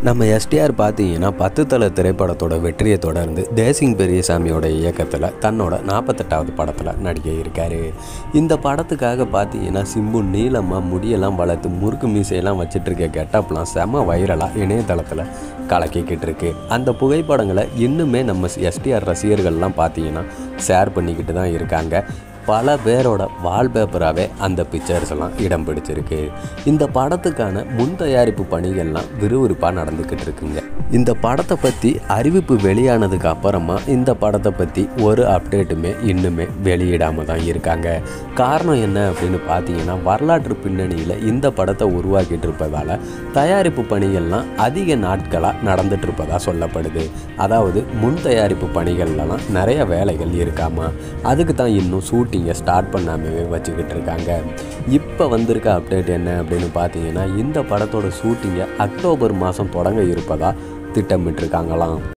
நம்ம எஸ்டிஆர் பார்த்தீங்கன்னா பத்து தலை திரைப்படத்தோட வெற்றியை தொடர்ந்து தேசிங் பெரியசாமியோட இயக்கத்தில் தன்னோட நாற்பத்தெட்டாவது படத்தில் நடிக்க இருக்காரு இந்த படத்துக்காக பார்த்தீங்கன்னா சிம்பு நீளமாக முடியெல்லாம் வளர்த்து முறுக்கு மீசையெல்லாம் வச்சுட்டு இருக்க கெட்டப்லாம் செம வைரலாக இணையதளத்தில் கலக்கிக்கிட்டு இருக்கு அந்த புகைப்படங்களை இன்னுமே நம்ம எஸ்டிஆர் ரசிகர்கள்லாம் பார்த்தீங்கன்னா ஷேர் பண்ணிக்கிட்டு தான் இருக்காங்க பல பேரோட வால்பேப்பராகவே அந்த பிக்சர்ஸ் எல்லாம் இடம் பிடிச்சிருக்கு இந்த படத்துக்கான முன் தயாரிப்பு பணிகள்லாம் விறுவிறுப்பாக நடந்துக்கிட்டு இருக்குங்க இந்த படத்தை பற்றி அறிவிப்பு வெளியானதுக்கு அப்புறமா இந்த படத்தை பற்றி ஒரு அப்டேட்டுமே இன்னுமே வெளியிடாமல் தான் இருக்காங்க காரணம் என்ன அப்படின்னு பார்த்தீங்கன்னா வரலாற்று பின்னணியில் இந்த படத்தை உருவாக்கிட்டு இருப்பதால் தயாரிப்பு பணிகள்லாம் அதிக நாட்களாக நடந்துட்டு இருப்பதாக சொல்லப்படுது அதாவது முன் தயாரிப்பு பணிகள்லாம் நிறைய வேலைகள் இருக்காமா அதுக்கு தான் இன்னும் ஷூட்டிங்கை ஸ்டார்ட் பண்ணாமவே வச்சுக்கிட்டு இருக்காங்க இப்போ வந்திருக்க அப்டேட் என்ன அப்படின்னு பார்த்தீங்கன்னா இந்த படத்தோட ஷூட்டிங்கை அக்டோபர் மாதம் தொடங்க இருப்பதா திட்டமிட்டிருக்காங்களாம்